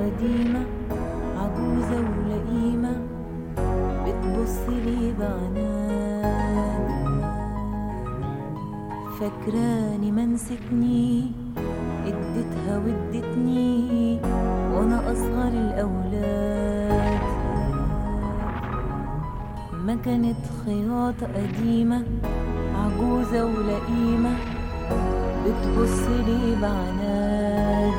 قديمة عجوزة ولئيمة بتبص لي بعناد فاكراني منستني اديتها وادتني وانا اصغر الاولاد ما كانت خياطة قديمة عجوزة ولئيمة بتبص لي بعناد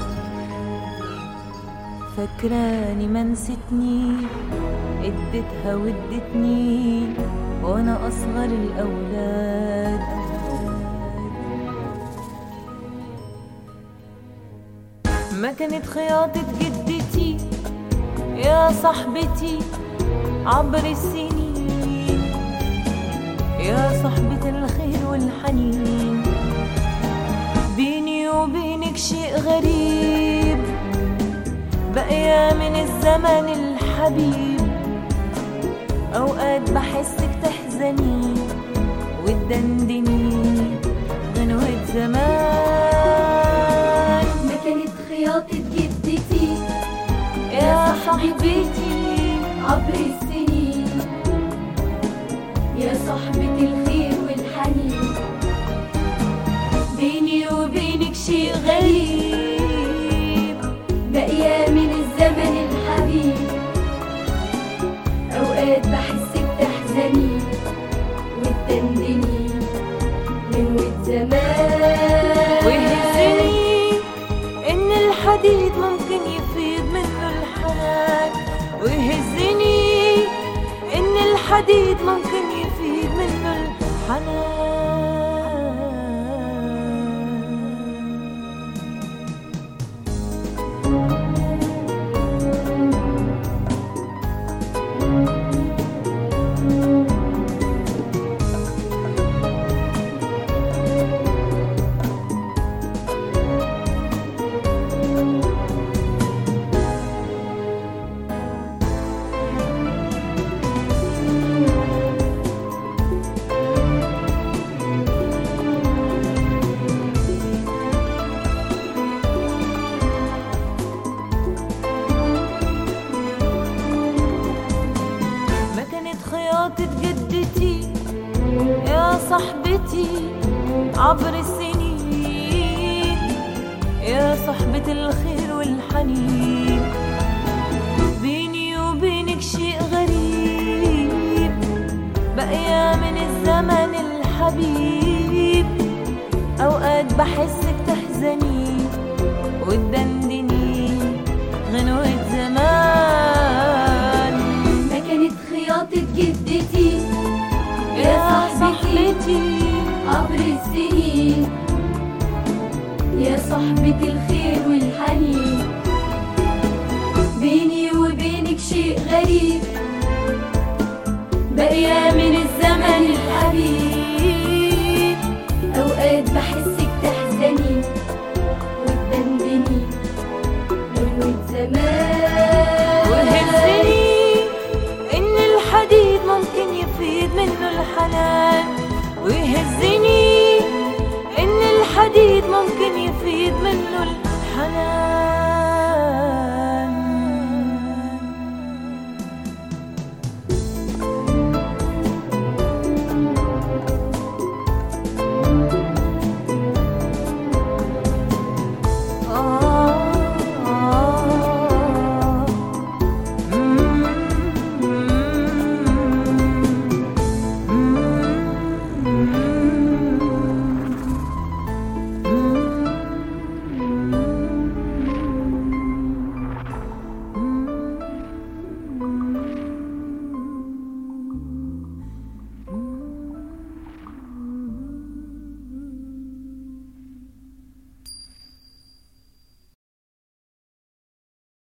فاكراني منستني اديتها وادتني وانا اصغر الاولاد ما كانت خياطة جدتي يا صاحبتي عبر السنين يا صاحبة الخير والحنين بيني وبينك شيء غريب بقيا من الزمن الحبيب أوقات بحسك تحزني وتدندني غنوة زمان ما كانت خياطة جدتي يا صاحبتي عبر السنين يا صاحبة الخير والحنين بيني وبينك شيء غريب باقية من الزمن الحبيب أوقات بحسك تحزني وتدندني غنوة زمان ويهزني ان الحديد ممكن يفيض منه الحنان ويهزني ان الحديد ممكن يفيض منه الحنان ما كانت خياطة جدتي يا صاحبتي عبر السنين يا صاحبة الخير والحنين بيني وبينك شيء غريب بقيا من الزمن الحبيب أوقات بحسك تحزني وتدندني غنوة زمان ما كانت خياطة جدتي يا صاحبتي عبر السنين يا صاحبة الخير والحنين بيني وبينك شيء غريب باقية من الزمن الحبيب أوقات بحسك تحزني وتدندني غنوة زمان وهزني ان الحديد ممكن يفيد منه الحنان ويهزني ان الحديد ممكن يفيد منه الحنان